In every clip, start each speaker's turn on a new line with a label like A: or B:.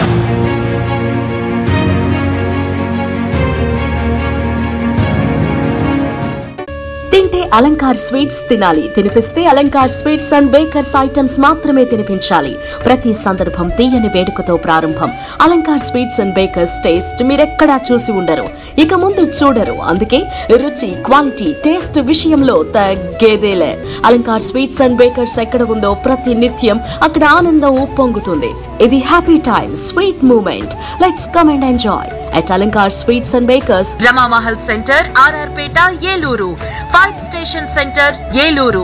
A: తింటే అలంకార్ స్వీట్స్ తినాలి తినిపిస్తే Alankar sweets and bakers items మాత్రమే తినిపించాలి ప్రతి సందర్భం తీయని వేడుకతో ప్రారంభం Alankar sweets and bakers taste మీరెక్కడా చూసి ఉండరు ఇక ముందు చూడరు అందుకే రుచి క్వాలిటీ టేస్ట్ విషయంలో తగ్గేదేలే అలంకార్ స్వీట్స్ అండ్ బేకర్స్ ఎక్కడ ఉందో ప్రతి నిత్యం అక్కడ ఆనందం ఉప్పొంగుతుంది ఇది happy time sweet moment let's come and enjoy at Alankar Sweets and Bakers, Rama Mahal Center, RR Peta, Yeluru, Fire Station Center, Yeluru.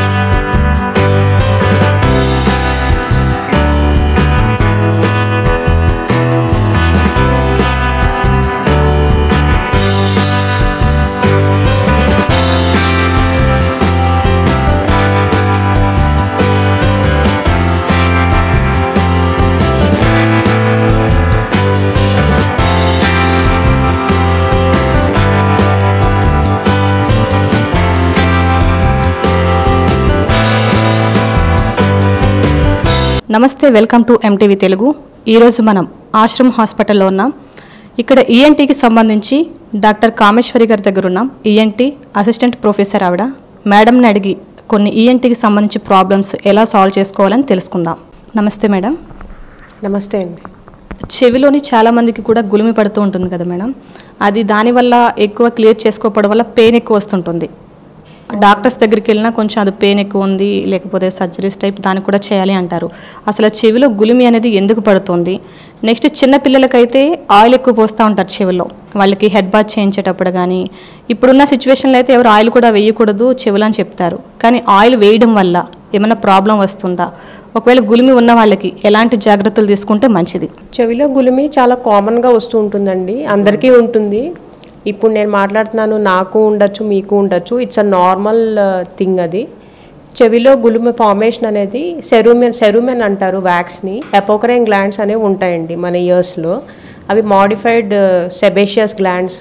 B: నమస్తే వెల్కమ్ టు ఎంటీవీ తెలుగు ఈరోజు మనం ఆశ్రమ్ హాస్పిటల్లో ఉన్నాం ఇక్కడ ఈఎన్టీకి సంబంధించి డాక్టర్ కామేశ్వరి గారి దగ్గర ఉన్నాం ఈఎన్టీ అసిస్టెంట్ ప్రొఫెసర్ ఆవిడ మేడంని అడిగి కొన్ని ఈఎన్టీకి సంబంధించి ప్రాబ్లమ్స్ ఎలా సాల్వ్ చేసుకోవాలని తెలుసుకుందాం నమస్తే మేడం
C: నమస్తే అండి
B: చెవిలోని చాలా మందికి కూడా గులిమి పడుతూ ఉంటుంది కదా మేడం అది దానివల్ల ఎక్కువ క్లియర్ చేసుకోవడం వల్ల పెయిన్ ఎక్కువ వస్తుంటుంది డాక్టర్స్ దగ్గరికి వెళ్ళినా కొంచెం అది పెయిన్ ఎక్కువ ఉంది లేకపోతే సర్జరీస్ టైప్ దానికి కూడా చేయాలి అంటారు అసలు చెవిలో గులిమి అనేది ఎందుకు పడుతుంది నెక్స్ట్ చిన్న పిల్లలకైతే ఆయిల్ ఎక్కువ పోస్తూ ఉంటారు చెవిలో వాళ్ళకి హెడ్ బాత్ చేయించేటప్పుడు కానీ ఇప్పుడున్న సిచ్యువేషన్లో అయితే ఎవరు ఆయిల్ కూడా వేయకూడదు చెవులు అని చెప్తారు కానీ ఆయిల్ వేయడం వల్ల ఏమైనా ప్రాబ్లం వస్తుందా ఒకవేళ గులిమి ఉన్న వాళ్ళకి ఎలాంటి జాగ్రత్తలు తీసుకుంటే మంచిది
C: చెవిలో గులిమి చాలా కామన్గా వస్తూ ఉంటుందండి అందరికీ ఉంటుంది ఇప్పుడు నేను మాట్లాడుతున్నాను నాకు ఉండొచ్చు మీకు ఉండొచ్చు ఇట్స్ అ నార్మల్ థింగ్ అది చెవిలో గులిమి ఫార్మేషన్ అనేది సెరూమెన్ సెరూమెన్ అంటారు వ్యాక్స్ని ఎపోకరైన్ గ్లాండ్స్ అనేవి ఉంటాయండి మన ఇయర్స్లో అవి మాడిఫైడ్ సెబేషియస్ గ్లాండ్స్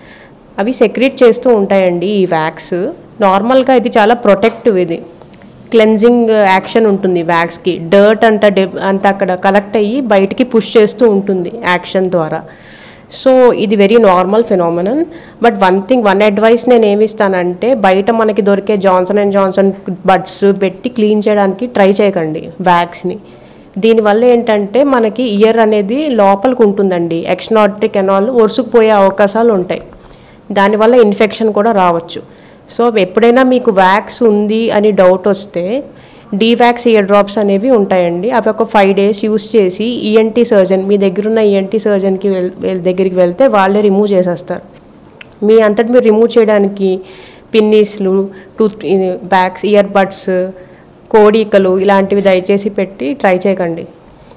C: అవి సెక్రీట్ చేస్తూ ఉంటాయండి ఈ వ్యాక్స్ నార్మల్గా ఇది చాలా ప్రొటెక్టివ్ ఇది క్లెన్జింగ్ యాక్షన్ ఉంటుంది వ్యాక్స్కి డర్ట్ అంట డెబ్ అంత అక్కడ కలెక్ట్ అయ్యి బయటికి పుష్ చేస్తూ ఉంటుంది యాక్షన్ ద్వారా సో ఇది very normal phenomenon but one thing one advice నేను ఏమి ఇస్తానంటే బయట మనకి దొరికే జాన్సన్ అండ్ జాన్సన్ బడ్స్ పెట్టి క్లీన్ చేయడానికి ట్రై చేయకండి వ్యాక్స్ని దీనివల్ల ఏంటంటే మనకి ఇయర్ అనేది లోపలికి ఉంటుందండి ఎక్స్నాటిక్ ఎనాల్ ఒరుసుకుపోయే అవకాశాలు ఉంటాయి దానివల్ల ఇన్ఫెక్షన్ కూడా రావచ్చు సో ఎప్పుడైనా మీకు వ్యాక్స్ ఉంది అని డౌట్ వస్తే డీవాక్స్ ఇయర్ డ్రాప్స్ అనేవి ఉంటాయండి అవి ఒక ఫైవ్ డేస్ యూస్ చేసి ఈఎన్టీ సర్జన్ మీ దగ్గర ఉన్న ఈఎన్టీ సర్జన్కి వెల్ వెల్- దగ్గరికి వెళ్తే వాళ్ళే రిమూవ్ చేసేస్తారు మీ అంతటి మీరు రిమూవ్ చేయడానికి పిన్నీస్లు టూత్ బ్యాగ్స్ ఇయర్ బడ్స్ కోడికలు ఇలాంటివి దయచేసి పెట్టి ట్రై చేయకండి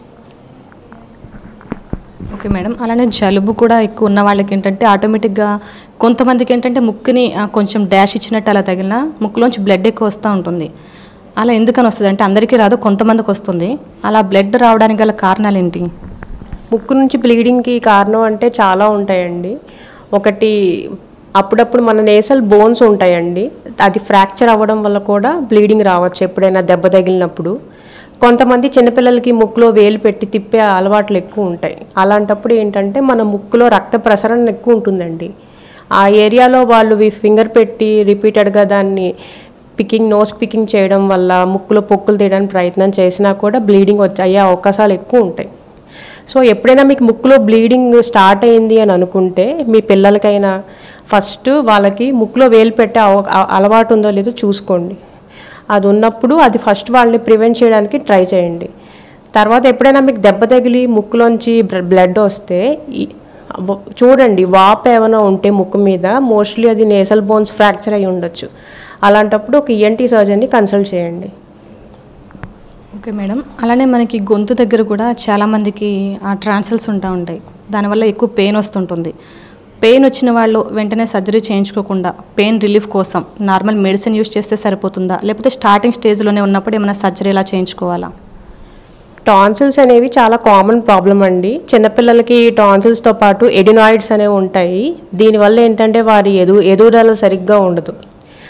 B: ఓకే మేడం అలానే జలుబు కూడా ఎక్కువ ఉన్న వాళ్ళకి ఏంటంటే ఆటోమేటిక్గా కొంతమందికి ఏంటంటే ముక్కుని ఆ, కొంచెం డాష్ ఇచ్చినట్టు అలా తగిలినా ముక్కులోంచి బ్లడ్ ఎక్కువ వస్తూ ఉంటుంది అలా ఎందుకని వస్తుంది అంటే అందరికీ రాదు కొంతమందికి వస్తుంది అలా బ్లడ్ రావడానికి గల కారణాలు ఏంటి
C: ముక్కు నుంచి బ్లీడింగ్కి కారణం అంటే చాలా ఉంటాయండి ఒకటి అప్పుడప్పుడు మన నేసల్ బోన్స్ ఉంటాయండి అది ఫ్రాక్చర్ అవ్వడం వల్ల కూడా బ్లీడింగ్ రావచ్చు ఎప్పుడైనా దెబ్బ తగిలినప్పుడు కొంతమంది చిన్నపిల్లలకి ముక్కులో వేలు పెట్టి తిప్పే అలవాట్లు ఎక్కువ ఉంటాయి అలాంటప్పుడు ఏంటంటే మన ముక్కులో రక్త ప్రసరణ ఎక్కువ ఉంటుందండి ఆ ఏరియాలో వాళ్ళు ఫింగర్ పెట్టి రిపీటెడ్గా దాన్ని పికింగ్ నోస్ పికింగ్ చేయడం వల్ల ముక్కులో పొక్కులు తీయడానికి ప్రయత్నం చేసినా కూడా బ్లీడింగ్ వచ్చే అయ్యే అవకాశాలు ఎక్కువ ఉంటాయి సో ఎప్పుడైనా మీకు ముక్కులో బ్లీడింగ్ స్టార్ట్ అయింది అని అనుకుంటే మీ పిల్లలకైనా ఫస్ట్ వాళ్ళకి ముక్కులో వేలు పెట్టే అవ- అ- అలవాటు ఉందో లేదో చూసుకోండి అది ఉన్నప్పుడు అది ఫస్ట్ వాళ్ళని ప్రివెంట్ చేయడానికి ట్రై చేయండి తర్వాత ఎప్పుడైనా మీకు దెబ్బ తగిలి ముక్కులోంచి బ్లడ్ వస్తే ఈ- వ- చూడండి వాప్ ఏమైనా ఉంటే ముక్కు మీద మోస్ట్లీ అది నేసల్ బోన్స్ ఫ్రాక్చర్ అయి ఉండొచ్చు అలాంటప్పుడు ఒక ఈఎన్టీ సర్జన్ని కన్సల్ట్ చేయండి
B: ఓకే మేడం అలానే మనకి గొంతు దగ్గర కూడా చాలామందికి ఆ ట్రాన్సల్స్ ఉంటా ఉంటాయి దానివల్ల ఎక్కువ పెయిన్ వస్తుంటుంది పెయిన్ వచ్చిన వాళ్ళు వెంటనే సర్జరీ చేయించుకోకుండా పెయిన్ రిలీఫ్ కోసం నార్మల్ మెడిసిన్ యూస్ చేస్తే సరిపోతుందా లేకపోతే స్టార్టింగ్ స్టేజ్లోనే ఉన్నప్పుడు ఏమైనా సర్జరీ ఎలా చేయించుకోవాలా
C: టాన్సిల్స్ అనేవి చాలా కామన్ ప్రాబ్లం అండి చిన్నపిల్లలకి టాన్సిల్స్తో పాటు ఎడినాయిడ్స్ అనేవి ఉంటాయి దీనివల్ల ఏంటంటే వారి ఎదు ఎదుగుదల సరిగ్గా ఉండదు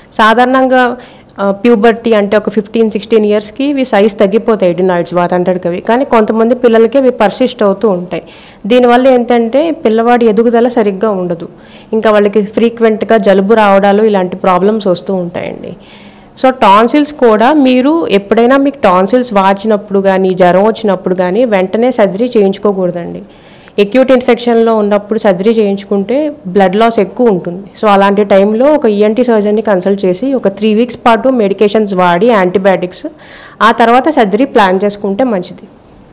C: సాధారణంగా ప్యూబర్టీ అంటే ఒక ఫిఫ్టీన్ సిక్స్టీన్ ఇయర్స్కి ఇవి సైజ్ తగ్గిపోతాయి ఎడినాయిడ్స్ వాటంతటికి అవి కానీ కొంతమంది పిల్లలకి అవి పర్సిస్ట్ అవుతూ ఉంటాయి దీనివల్ల ఏంటంటే పిల్లవాడి ఎదుగుదల సరిగ్గా ఉండదు ఇంకా వాళ్ళకి ఫ్రీక్వెంట్గా జలుబు రావడాలు ఇలాంటి ప్రాబ్లమ్స్ వస్తూ ఉంటాయండి సో టాన్సిల్స్ కూడా మీరు ఎప్పుడైనా మీకు టాన్సిల్స్ వాచినప్పుడు కానీ జ్వరం వచ్చినప్పుడు కానీ వెంటనే సర్జరీ చేయించుకోకూడదండి ఎక్యూట్ ఇన్ఫెక్షన్లో ఉన్నప్పుడు సర్జరీ చేయించుకుంటే బ్లడ్ లాస్ ఎక్కువ ఉంటుంది సో అలాంటి టైంలో ఒక ఈఎన్టీ సర్జన్ని కన్సల్ట్ చేసి ఒక త్రీ వీక్స్ పాటు మెడికేషన్స్ వాడి యాంటీబయాటిక్స్ ఆ తర్వాత సర్జరీ ప్లాన్ చేసుకుంటే మంచిది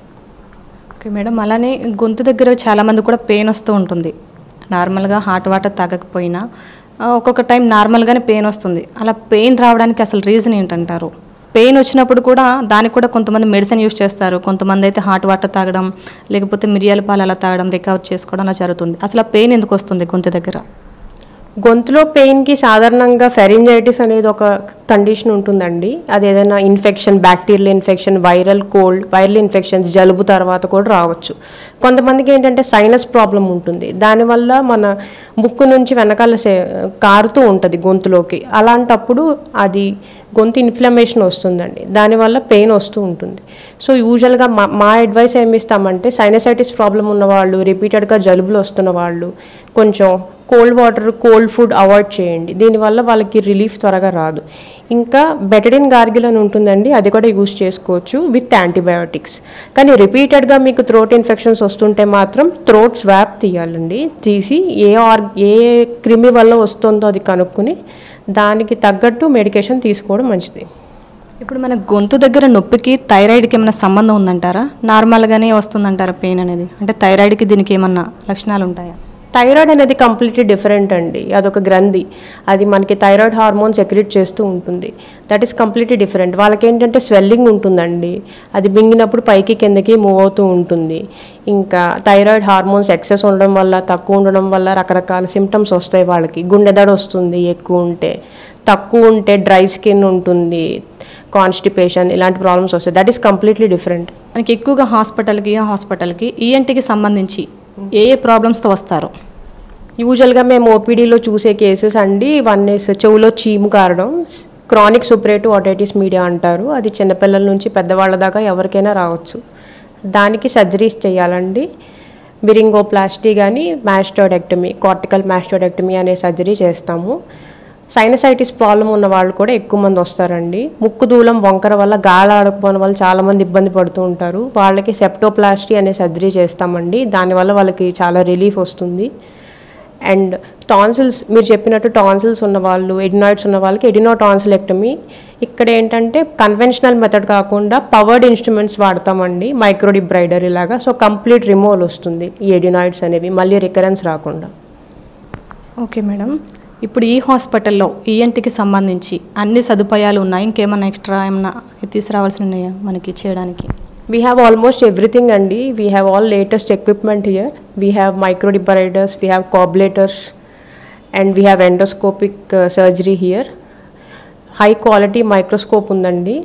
B: ఓకే మేడం అలానే గొంతు దగ్గర చాలా మంది కూడా పెయిన్ వస్తూ ఉంటుంది నార్మల్గా హాట్ వాటర్ తాగకపోయినా ఆ, ఒక్కొక్క టైం నార్మల్గానే పెయిన్ వస్తుంది అలా పెయిన్ రావడానికి అసలు రీజన్ ఏంటంటారు పెయిన్ వచ్చినప్పుడు కూడా దానికి కూడా కొంతమంది మెడిసిన్ యూస్ చేస్తారు కొంతమంది అయితే హాట్ వాటర్ తాగడం లేకపోతే మిరియాల పాలు అలా తాగడం రికవర్ చేసుకోవడం అలా జరుగుతుంది అసలు ఆ పెయిన్ ఎందుకు వస్తుంది గొంతు దగ్గర
C: గొంతులో పెయిన్కి సాధారణంగా ఫెరింజైటిస్ అనేది ఒక కండిషన్ ఉంటుందండి అది ఏదైనా infection bacterial infection viral cold viral infections జలుబు తర్వాత కూడా రావచ్చు కొంతమందికి ఏంటంటే సైనస్ ప్రాబ్లం ఉంటుంది దానివల్ల మన ముక్కు నుంచి వెనకాల సే- కారుతూ ఉంటుంది గొంతులోకి అలాంటప్పుడు అది గొంతు ఇన్ఫ్లమేషన్ వస్తుందండి దానివల్ల పెయిన్ వస్తూ ఉంటుంది సో యూజువల్గా మా మా అడ్వైస్ ఏమి ఇస్తామంటే సైనసైటిస్ ప్రాబ్లం ఉన్న వాళ్ళు రిపీటెడ్గా జలుబులు వస్తున్న వాళ్ళు కొంచెం cold water cold food avoid చేయండి దీనివల్ల వాళ్ళకి రిలీఫ్ త్వరగా రాదు ఇంకా బెటడిన్ గార్గిల్ అని ఉంటుందండి అది కూడా యూస్ చేసుకోవచ్చు విత్ యాంటీబయాటిక్స్ కానీ రిపీటెడ్గా మీకు థ్రోట్ ఇన్ఫెక్షన్స్ వస్తుంటే మాత్రం థ్రోట్ స్వాప్ తీయాలండి తీసి ఏ ఆర్ ఏ క్రిమి వల్ల వస్తుందో అది కనుక్కుని దానికి తగ్గట్టు మెడికేషన్ తీసుకోవడం మంచిది
B: ఇప్పుడు మన గొంతు దగ్గర నొప్పికి థైరాయిడ్కి ఏమైనా సంబంధం ఉందంటారా నార్మల్గానే వస్తుందంటారా పెయిన్ అనేది అంటే థైరాయిడ్కి దీనికి ఏమన్నా లక్షణాలు ఉంటాయా
C: థైరాయిడ్ అనేది కంప్లీట్లీ డిఫరెంట్ అండి అదొక గ్రంథి అది మనకి థైరాయిడ్ హార్మోన్ సెక్రెట్ చేస్తూ ఉంటుంది దట్ ఈస్ కంప్లీట్లీ డిఫరెంట్ వాళ్ళకి ఏంటంటే స్వెల్లింగ్ ఉంటుందండి అది మింగినప్పుడు పైకి కిందకి మూవ్ అవుతూ ఉంటుంది ఇంకా థైరాయిడ్ హార్మోన్స్ ఎక్సెస్ ఉండడం వల్ల తక్కువ ఉండడం వల్ల రకరకాల సిమ్టమ్స్ వస్తాయి వాళ్ళకి గుండెదడ వస్తుంది ఎక్కువ ఉంటే తక్కువ ఉంటే డ్రై స్కిన్ ఉంటుంది కాన్స్టిపేషన్ ఇలాంటి ప్రాబ్లమ్స్ వస్తాయి దట్ ఈస్ కంప్లీట్లీ డిఫరెంట్
B: మనకి ఎక్కువగా హాస్పిటల్కి ఆ హాస్పిటల్కి ఈఎన్టీకి సంబంధించి ఏ ఏ ప్రాబ్లమ్స్తో వస్తారు
C: యూజువల్గా మేము ఓపీడీలో చూసే కేసెస్ అండి వన్ ఇస్ చెవులో చీము కారడం క్రానిక్ సుప్రేటు ఆటైటిస్ మీడియా అంటారు అది చిన్నపిల్లల నుంచి పెద్దవాళ్ళ దాకా ఎవరికైనా రావచ్చు దానికి సర్జరీస్ చేయాలండి బిరింగోప్లాస్టీ కానీ మ్యాస్టోడెక్టమీ కార్టికల్ మ్యాస్టోడెక్టమీ అనే సర్జరీ చేస్తాము సైనసైటిస్ ప్రాబ్లం ఉన్న వాళ్ళు కూడా ఎక్కువ మంది వస్తారండి ముక్కు దూలం వంకర వల్ల గాలి ఆడకపోవడం వల్ల చాలా మంది ఇబ్బంది పడుతూ ఉంటారు వాళ్ళకి సెప్టోప్లాస్టీ అనే సర్జరీ చేస్తామండి దానివల్ల వాళ్ళకి చాలా రిలీఫ్ వస్తుంది అండ్ టాన్సిల్స్ మీరు చెప్పినట్టు టాన్సిల్స్ ఉన్న వాళ్ళు ఎడినాయిడ్స్ ఉన్న వాళ్ళకి ఎడినో టాన్సిలెక్టమీ ఇక్కడ ఏంటంటే కన్వెన్షనల్ మెథడ్ కాకుండా పవర్డ్ ఇన్స్ట్రుమెంట్స్ వాడతామండి మైక్రోడిబ్రైడర్ ఇలాగా సో కంప్లీట్ రిమూవల్ వస్తుంది ఈ ఎడినాయిడ్స్ అనేవి మళ్ళీ రికరెన్స్ రాకుండా
B: ఓకే మేడం ఇప్పుడు ఈ హాస్పిటల్లో ఈఎన్టీకి సంబంధించి అన్ని సదుపాయాలు ఉన్నాయి ఇంకేమన్నా ఎక్స్ట్రా ఏమన్నా తీసుకురావాల్సి ఉన్నాయా మనకి చేయడానికి
C: We have almost everything అండి we have all latest equipment here we have microdebriders we have cobblators and we have endoscopic uh, surgery here high quality microscope ఉందండి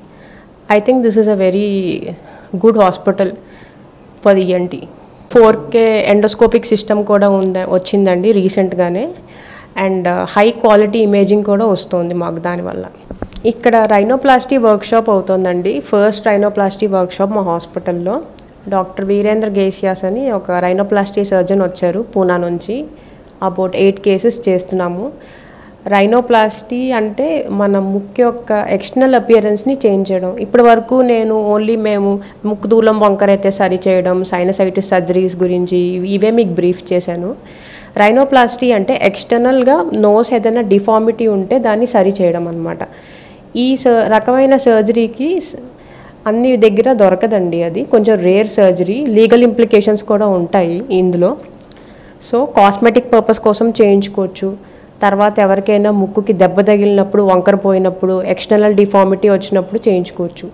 C: I think this is a very good hospital for ENT four K endoscopic system కూడా ఉంద వచ్చిందండి రీసెంట్గానే and high quality imaging కూడా వస్తుంది మాకు దానివల్ల ఇక్కడ రైనోప్లాస్టీ వర్క్షాప్ అవుతుందండి ఫస్ట్ రైనోప్లాస్టీ వర్క్షాప్ మా హాస్పిటల్లో డాక్టర్ వీరేంద్ర గేసియాస్ అని ఒక రైనోప్లాస్టీ సర్జన్ వచ్చారు పూనా నుంచి అబౌట్ ఎయిట్ కేసెస్ చేస్తున్నాము రైనోప్లాస్టీ అంటే మన ముక్కు యొక్క ఎక్స్టర్నల్ అపియరెన్స్ని చేంజ్ చేయడం ఇప్పటి వరకు నేను ఓన్లీ మేము ముక్కు దూలం వంకర అయితే సరి చేయడం సైనసైటిస్ సర్జరీస్ గురించి ఇవి- ఇవే మీకు బ్రీఫ్ చేశాను రైనోప్లాస్టీ అంటే ఎక్స్టర్నల్గా నోస్ ఏదైనా డిఫార్మిటీ ఉంటే దాన్ని సరి చేయడం అనమాట ఈ స రకమైన సర్జరీకి స- అన్ని దగ్గర దొరకదండి అది కొంచెం రేర్ సర్జరీ లీగల్ ఇంప్లికేషన్స్ కూడా ఉంటాయి ఇందులో సో కాస్మెటిక్ పర్పస్ కోసం చేయించుకోవచ్చు తర్వాత ఎవరికైనా ముక్కుకి దెబ్బ తగిలినప్పుడు వంకర పోయినప్పుడు ఎక్స్టర్నల్ డిఫార్మిటీ వచ్చినప్పుడు చేయించుకోవచ్చు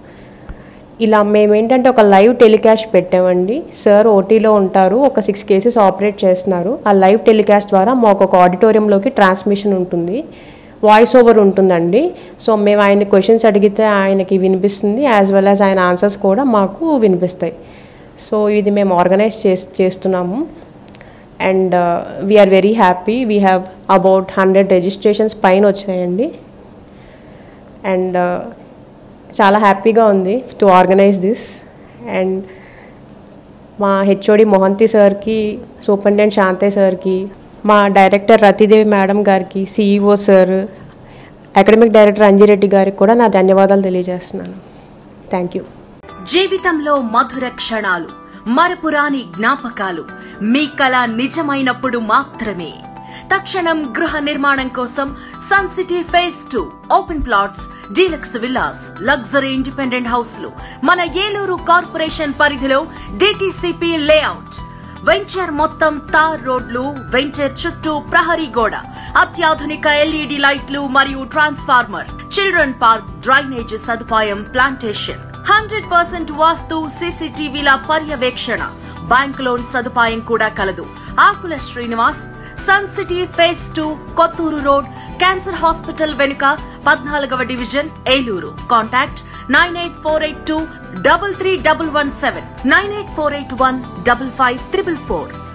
C: ఇలా మేము ఏంటంటే ఒక లైవ్ టెలికాస్ట్ పెట్టామండి సార్ ఓటీలో ఉంటారు ఒక సిక్స్ కేసెస్ ఆపరేట్ చేస్తున్నారు ఆ లైవ్ టెలికాస్ట్ ద్వారా మాకు ఒక ఆడిటోరియంలోకి ట్రాన్స్మిషన్ ఉంటుంది వాయిస్ ఓవర్ ఉంటుందండి సో మేము ఆయన క్వశ్చన్స్ అడిగితే ఆయనకి వినిపిస్తుంది యాజ్ వెల్ యాజ్ ఆయన ఆన్సర్స్ కూడా మాకు వినిపిస్తాయి సో ఇది మేము ఆర్గనైజ్ చేస్ చేస్తున్నాము and we're very happy we have about hundred registrations పైన వచ్చాయండి అండ్ చాలా హ్యాపీగా ఉంది టు ఆర్గనైజ్ దిస్ అండ్ మా హెచ్ఓడి మొహంతి సార్కి సూపరింటెండెంట్ శాంతే సార్కి మా డైరెక్టర్ రతిదేవి మేడం గారికి CEO sir academic director Anji Reddy గారికి కూడా నా ధన్యవాదాలు తెలియజేస్తున్నాను థ్యాంక్ యూ
D: జీవితంలో మధుర క్షణాలు మరపురాని జ్ఞాపకాలు మీ కళ నిజమైనప్పుడు మాత్రమే తక్షణం గృహ నిర్మాణం కోసం Sun City phase two open plots deluxe villas luxury independent హౌస్లు మన ఏలూరు కార్పొరేషన్ పరిధిలో డిటిసిపి లేఅవుట్ వెంచర్ మొత్తం తార్ రోడ్లు వెంచర్ చుట్టూ ప్రహరీ గోడ అత్యాధునిక ఎల్ఈడి లైట్లు మరియు ట్రాన్స్ఫార్మర్ చిల్డ్రన్ పార్క్ డ్రైనేజ్ సదుపాయం ప్లాంటేషన్ హండ్రెడ్ పర్సెంట్ వాస్తు సీసీటీవీల పర్యవేక్షణ బ్యాంక్ లోన్ సదుపాయం కూడా కలదు Akula Srinivas Sun City phase two Kothur road cancer hospital వెనుక పద్నాలుగవ division Eluru contact nine eight four eight two double three double one seven nine eight four eight one double five triple four